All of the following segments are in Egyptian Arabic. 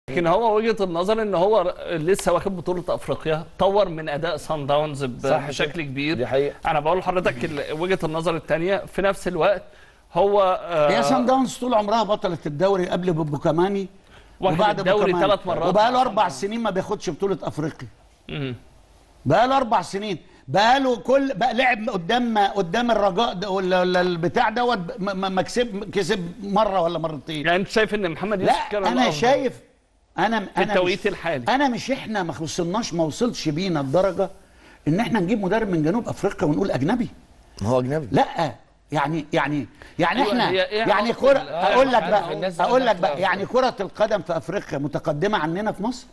لكن هو وجهه النظر ان هو لسه واخد بطوله افريقيا طور من اداء سان داونز ب- صح بشكل كده. كبير دي حقيقة. انا بقول لحضرتك ال- وجهه النظر الثانيه في نفس الوقت هو آه، هي سان داونز طول عمرها بطلة الدوري قبل بوكاماني واخد الدوري بوكاماني. ثلاث مرات وبقى له مع اربع سان سنين ما بياخدش بطولة افريقيا مم. بقى له اربع سنين بقى له كل بقى لعب قدام قدام الرجاء ده ولا ولا البتاع دوت ما- ما ما كسب كسب مره ولا مرتين يعني انت شايف ان محمد لا يوسف كان انا الأفضل شايف انا في انا التوقيت مش الحالي انا مش احنا ما وصلناش ما وصلش بينا الدرجه ان احنا نجيب مدرب من جنوب افريقيا ونقول اجنبي ما هو اجنبي لا يعني يعني يعني أيوة، احنا هي إيه يعني علاقة كرة ال- اقول لك عارف بقى الناس اقول لك داخلة بقى يعني كرة القدم في افريقيا متقدمة عننا في مصر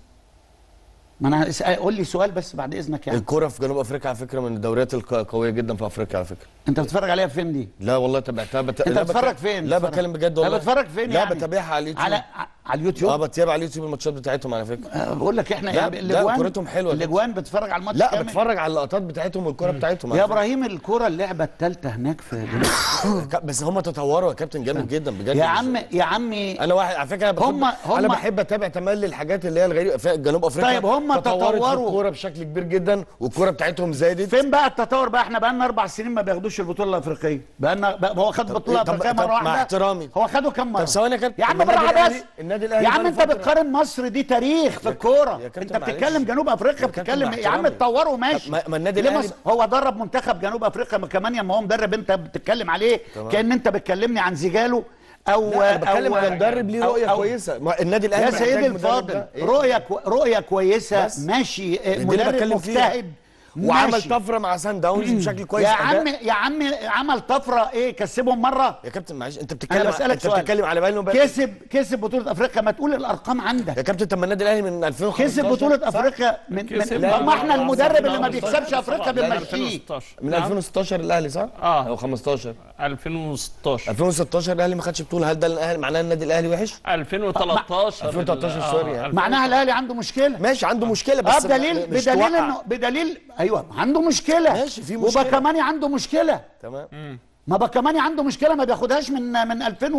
ما انا اسأل- قول لي سؤال بس بعد اذنك يعني الكرة في جنوب افريقيا على فكرة من الدوريات القوية جدا في افريقيا على فكرة انت بتتفرج عليها فين دي لا والله تابعتها بت... انت لا بتتفرج بك- فين لا بتتفرج؟ بتكلم بجد لا والله بتتفرج فين لا يعني بتابعها على اليوتيوب على على اليوتيوب اه بتابع على اليوتيوب الماتشات بتاعتهم على فكرة أه، بقول لك احنا لا، يعني لا، الاجوان كورتهم حلوة جدا. الاجوان بتتفرج على الماتش لا كامل بتفرج على اللقطات بتاعتهم والكرة بتاعتهم على يا فكرة. ابراهيم الكرة اللعبة الثالثة هناك في جنوب ك- بس هم تطوروا يا كابتن جامد جدا بجد يا عم يا عمي انا واحد على فكره أنا بحب هم- هم- انا بحب اتابع تملي الحاجات اللي هي الغريبه في جنوب افريقيا طيب هم تطورت في تطوروا. الكوره بشكل كبير جدا والكوره بتاعتهم زادت فين بقى التطور بقى احنا بقى لنا اربع سنين ما بياخدوش البطوله الافريقيه بقى لنا بقى هو خد بطوله طب- افريقيه طب مره مع واحده احترامي. هو خده كم مره طب ثواني يا كابتن. يا عم النادي بالراحه الأهلي- بس النادي الأهلي يا عم بقاله انت فترة- بتقارن مصر دي تاريخ في الكوره يا كابتن انت معلش. بتتكلم جنوب افريقيا يا كابتن بتتكلم مع يا عم احترامي. اتطوروا ماشي ما- ما النادي ليه الأهلي- مصر- هو درب منتخب جنوب افريقيا ما كمان يما هو مدرب انت بتتكلم عليه كان انت بتكلمني عن زيجالو او لا انا بتكلم أو- على مدرب ليه أو- رؤيه أو- كويسه ما النادي الاهلي يا محتاج سيدي مدرب الفاضل ده. إيه؟ رؤيه كو... رؤيه كويسه بس. ماشي اه، دي اللي مدرب بتكلم فيها. مجتهد وعمل ماشي. طفره مع سان داونز بشكل كويس يا أداء. عم يا عم عمل طفره ايه كسبهم مره يا كابتن معلش انت انا بتتكلم بسالك انت سؤال بتتكلم على بالنا بقى كسب كسب بطوله افريقيا ما تقول الارقام عندك يا كابتن طب ما النادي الاهلي من 2015 كسب بطوله صح؟ افريقيا من, من كسب. طب ما احنا لا، المدرب لا، اللي ما لا، بيكسبش لا، افريقيا لا، بنمشيه 2016 من نعم. 2016 الاهلي صح؟ آه. او 15 2016 2016 الاهلي ما خدش بطوله هل ده الاهلي معناه النادي الاهلي وحش؟ 2013 2013 آه، سوري يعني. معناها الاهلي عنده مشكله ماشي عنده مشكله اه بس بدليل مش بدليل توقع. انه بدليل ايوه عنده مشكله ماشي، في مشكلة. وبكماني عنده مشكله تمام ما بكماني عنده مشكله ما بياخدهاش من من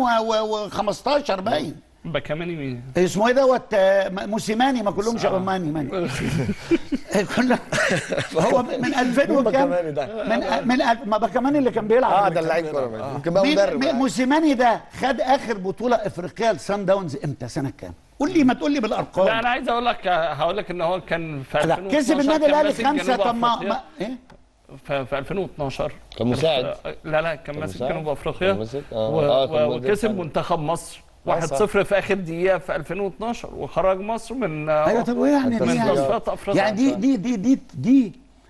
2015 باين بكماني مين؟ اسمه ايه دوت آه، م- موسيماني ما كلهم شغماني ماني كلهم هو من 2000 مين وكام بكماني ده؟ من من ألف- ما بكماني اللي كان بيلعب اه ده اللعيب كوره ماشي. يمكن بقى مين مدرب مين- موسيماني ده خد اخر بطوله افريقيه لسان داونز امتى سنه كام قول لي ما تقول لي لا بالارقام انا عايز اقول لك هقول لك ان هو كان في لا 2012 كسب النادي كان الاهلي ماسك خمسه جنوب طب ما أفريقيا. ما- ايه في في 2012 كان مساعد. لا لا كان ماسك مساعد؟ جنوب افريقيا كان ماسك؟ آه، و- آه، كان و- مدير وكسب فني. منتخب مصر آه، 1-0 في اخر دقيقه في 2012 وخرج مصر من ايوه طب وايه يعني التصفيات. دي يعني تصفيات افريقيا يعني دي دي دي دي دي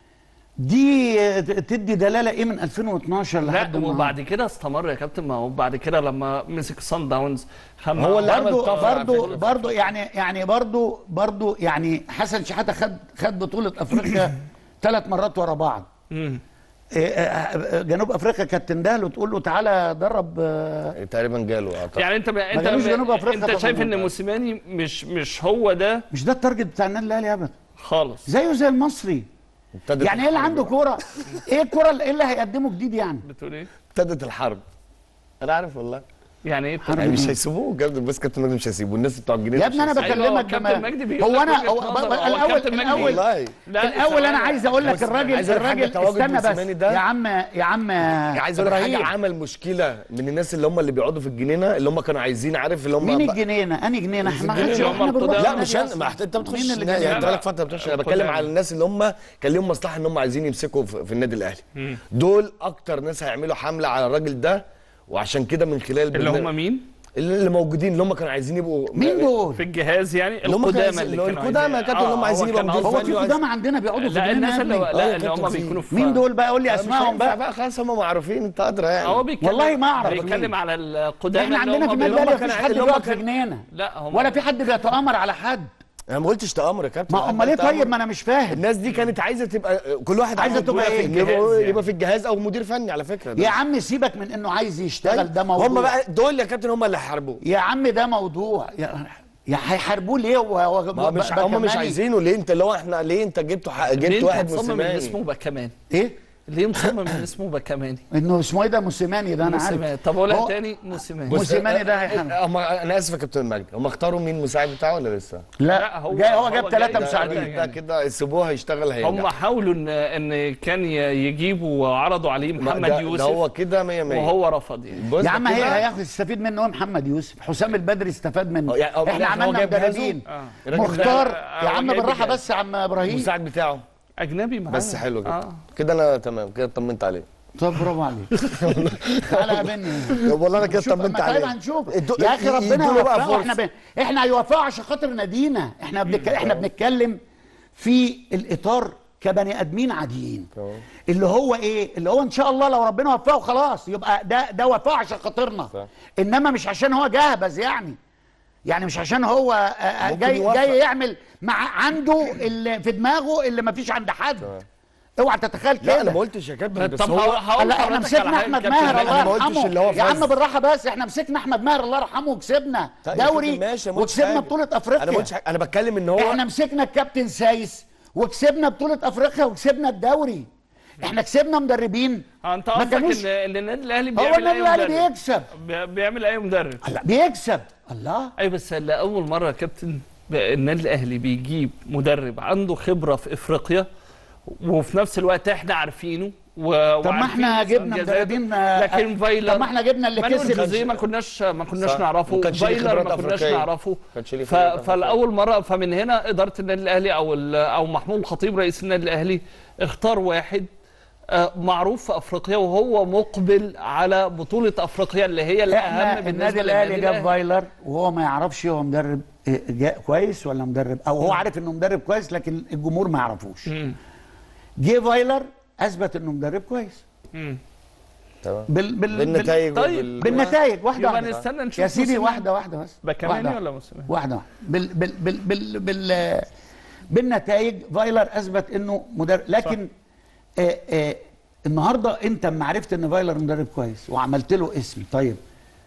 دي تدي دلاله ايه من 2012 لا لحد النهارده؟ وبعد كده استمر يا كابتن ما هو بعد كده لما مسك سان داونز خم- هو اللي عمل برضه طفرة على برضه فكرة. برضه يعني يعني برضه برضه يعني حسن شحاته خد خد بطوله افريقيا ثلاث مرات ورا بعض مم. إيه، آه، آه، جنوب افريقيا كانت تندهله وتقول له تعالى درب آه، تقريبا جاله اعتقد يعني انت انت جالوش جنوب أفريقيا انت طبعاً. شايف ان موسيماني مش مش هو ده مش ده التارجت بتاع النادي الاهلي ابدا خالص زيه زي المصري ابتدت يعني ايه اللي الحرب عنده بقى. كوره ايه الكوره اللي- ايه اللي هيقدمه جديد يعني بتقول ايه؟ ابتدت الحرب انا عارف والله يعني ايه يعني مش هيسيبوه كابتن بس كابتن مجدي مش هيسيبوه الناس بتوع الجنيه يا ابني انا أيوة، بكلمك كابتن بما- مجدي بيقول هو لك انا وجهة هو نظر. ب- هو الاول كابتن مجدي الاول والله لا، الاول انا ثواني. عايز اقول لك بص، الراجل عايز أقول حاجة، الراجل تواجد استنى بس موسيماني ده- يا عم يا عم عايز اقول لك حاجه إبراهيم. عمل مشكله من الناس اللي هم اللي بيقعدوا في الجنينه اللي هم كانوا عايزين عارف اللي هم مين بقى- الجنينه انهي جنينه احنا ما الجنينة حدش اللي هم احنا بنروح القدامى. لا النادي مش انا أصلاً. ما حت- انت بتخش مين اللي النادي، جنينة؟ يعني انت بقالك فتره بتخش انا بتكلم القدامى. على الناس اللي هم كان لهم مصلحه ان هم عايزين يمسكوا في في النادي الاهلي دول اكتر ناس هيعملوا حمله على الراجل ده وعشان كده من خلال اللي البرنامج- هم مين؟ اللي اللي موجودين اللي هم كانوا عايزين يبقوا مين دول في الجهاز يعني اللي هم كانوا القدامى عايزين- اللي كانوا القدامى عايزين- يا كابتن اللي هم آه، عايزين هو يبقوا كان مدير هو قصده- في فني قدامى عندنا بيقعدوا في لا الجنينه الناس يا اللي ابني. آه، لا يا اللي هم كابتن في- بيكونوا في مين دول بقى قول لي مش اسمائهم هينفع بقى بقى خلاص هم معروفين انت ادرى يعني هو بيتكلم والله ما أعرف بيتكلم مين. على القدامى احنا اللي عندنا هم في النادي بي- الاهلي هم مفيش كان- حد اللي هم بيقعد في كان- جنينه لا هم ولا في حد بيتآمر على حد انا ما قلتش تامر يا كابتن ما أنا امال ايه قلت طيب تآمر. ما انا مش فاهم الناس دي كانت عايزه تبقى كل واحد عايزة عايز تبقى يبقى إيه؟ في الجهاز الجهاز يعني. يبقى في الجهاز او مدير فني على فكره ده. يا عم سيبك من انه عايز يشتغل طيب، ده موضوع هم بقى دول يا كابتن هم اللي هيحاربوه يا عم ده موضوع يا يا هيحاربوه ليه هو هو ما مش بقى هم مش كماني؟ عايزينه ليه انت اللي هو احنا ليه انت جبت ح- ليه جبت انت واحد هتصمم ان موسيماني اسمه بقى كمان ايه ليه مصمم ان اسمه بكماني انه اسمه ايه ده موسيماني ده انا موسيماني عارف طب اقولها هو- تاني موسيماني بص- موسيماني ده هيحرق. هم انا اسف يا كابتن مجدي هم اختاروا مين المساعد بتاعه ولا لسه؟ لا, لا، هو- هو جاي هو هو جاب جاي ثلاثة ده- مساعدين ده كده سيبوه هيشتغل هينجح هم حاولوا ان ان كان ي- يجيبوا وعرضوا عليه ما محمد ده- يوسف ده هو كده 100 100 وهو رفض يعني بص يا عم ده هي كده- هياخد يستفيد منه هو محمد يوسف حسام البدري استفاد منه اه، يعني- اه، احنا يعني هو عملنا جايب جهازه؟ مدربين آه. الراجل ده- مختار آه، يا هو عم جايب بالراحه جهاز. بس يا عم ابراهيم المساعد بتاعه اجنبي معاه بس حلو كده آه. كده انا تمام كده اطمنت عليه طب برافو عليك تعالى قابلني والله انا كده شوف اطمنت أما طيب عليه هنشوف ادوا- يا اخي ربنا يدوا له بقى يوفقه احنا فرصة. ب... احنا هيوفقه عشان خاطر نادينا احنا بنك... احنا بنتكلم في الاطار كبني ادمين عاديين تمام. اللي هو ايه اللي هو ان شاء الله لو ربنا وفقه خلاص يبقى ده ده وفاء عشان خاطرنا صح. انما مش عشان هو جهبذ يعني يعني مش عشان هو آه، آه، ممكن جاي يوفق. جاي يعمل مع عنده اللي في دماغه اللي ما فيش عند حد تمام. اوعى تتخيل كده لا انا ما قلتش يا كابتن بس طب هو هقول- هقول لا احنا لحضرتك على مسكنا حاجة احمد كابتن ماهر مجدي. الله أنا ما قلتش يرحمه اللي هو يا عم فاز. بالراحه بس احنا مسكنا احمد ماهر الله يرحمه وكسبنا طيب يا كابتن دوري ماشي، ما قلتش وكسبنا حاجة. بطوله انا ما افريقيا قلتش حاجة. انا بتكلم ان هو احنا مسكنا الكابتن سايس وكسبنا بطوله افريقيا وكسبنا الدوري احنا كسبنا مدربين اه انت ما قصدك كانوش- ان ان النادي الاهلي هو بيعمل النادي اي الاهلي مدرب بيكسب بي- بيعمل اي مدرب لا بيكسب الله اي بس لاول مره يا كابتن ب- النادي الاهلي بيجيب مدرب عنده خبره في افريقيا وفي نفس الوقت احنا عارفينه و... طب ما احنا وعارفين جبنا إنجازاته. مدربين آه، لكن فايلر طب ما احنا جبنا اللي مانويل كسب جوزيه ما كناش ما كناش صح. نعرفه ما كانش ليه فايلر خبرات ما كناش أفريقية. نعرفه كانش ليه ف... خبرات أفريقية. فالاول مره فمن هنا اداره النادي الاهلي او ال... او محمود الخطيب رئيس النادي الاهلي اختار واحد آه، معروف في افريقيا وهو مقبل على بطوله افريقيا اللي هي الاهم احنا بالنسبه النادي للنادي الاهلي جاب فايلر وهو ما يعرفش هو مدرب إيه، جا- كويس ولا مدرب او هو عارف انه مدرب كويس لكن الجمهور ما يعرفوش مم. جه فايلر اثبت انه مدرب كويس مم. تمام بال بال بالنتائج طيب. وبال- بالنتائج واحده يبقى واحده نستنى نشوف يا سيدي موسيماني. واحده واحده بس بكماني واحدة ولا موسيماني؟ واحده واحده بال بال بال بال بال بالنتائج فايلر اثبت انه مدرب لكن آه آه النهارده انت اما عرفت ان فايلر مدرب كويس وعملت له اسم طيب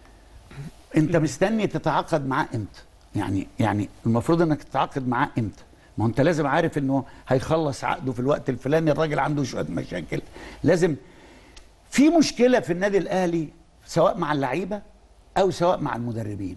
انت مستني تتعاقد معاه امتى؟ يعني يعني المفروض انك تتعاقد معاه امتى؟ ما هو انت لازم عارف انه هيخلص عقده في الوقت الفلاني الراجل عنده شويه مشاكل لازم في مشكله في النادي الاهلي سواء مع اللعيبه او سواء مع المدربين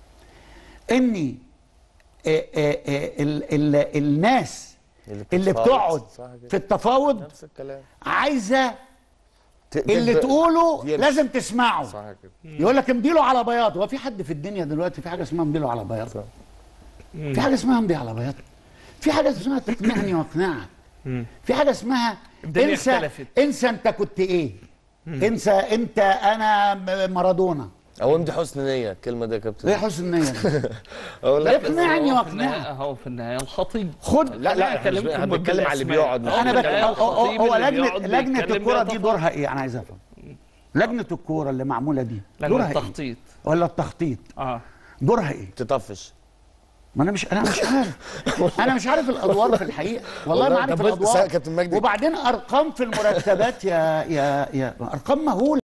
اني آه، آه، آه، ال- ال- الناس اللي اللي بتتفاوض. بتقعد صح كده. في التفاوض نفس الكلام عايزه ت- اللي تبدأ- تقوله يمشي. لازم تسمعه صح كده يقول لك امضي له على بياض هو في حد في الدنيا دلوقتي في حاجه اسمها امضي له على بياض صح. في حاجه اسمها امضي على بياض في حاجه اسمها تقنعني واقنعك في حاجه اسمها الدنيا انسى اختلفت. انسى انت كنت ايه انسى انت انا م- مارادونا او امضي حسن نيه الكلمه دي يا كابتن ايه حسن النيه دي؟ اقول لك اقنعني هو في النهاية- واقنعك هو في النهايه الخطيب خد لا لا احنا مش- أكلمكم احنا بنتكلم على اللي بالأسماء. بيقعد أنا انا بك- بك... النهاية هو- هو الخطيب هو اللي لجنه بيقعد لجنه بيتكلم الكوره دي بيتفق. دورها ايه انا عايز افهم لجنه الكوره اللي معموله دي لجنة دورها ايه التخطيط ولا التخطيط اه دورها ايه تطفش ما انا مش انا مش عارف انا مش عارف الادوار في الحقيقه والله ما والله عارف طب بص- الادوار كابتن مجدي. وبعدين ارقام في المرتبات يا يا يا ارقام مهوله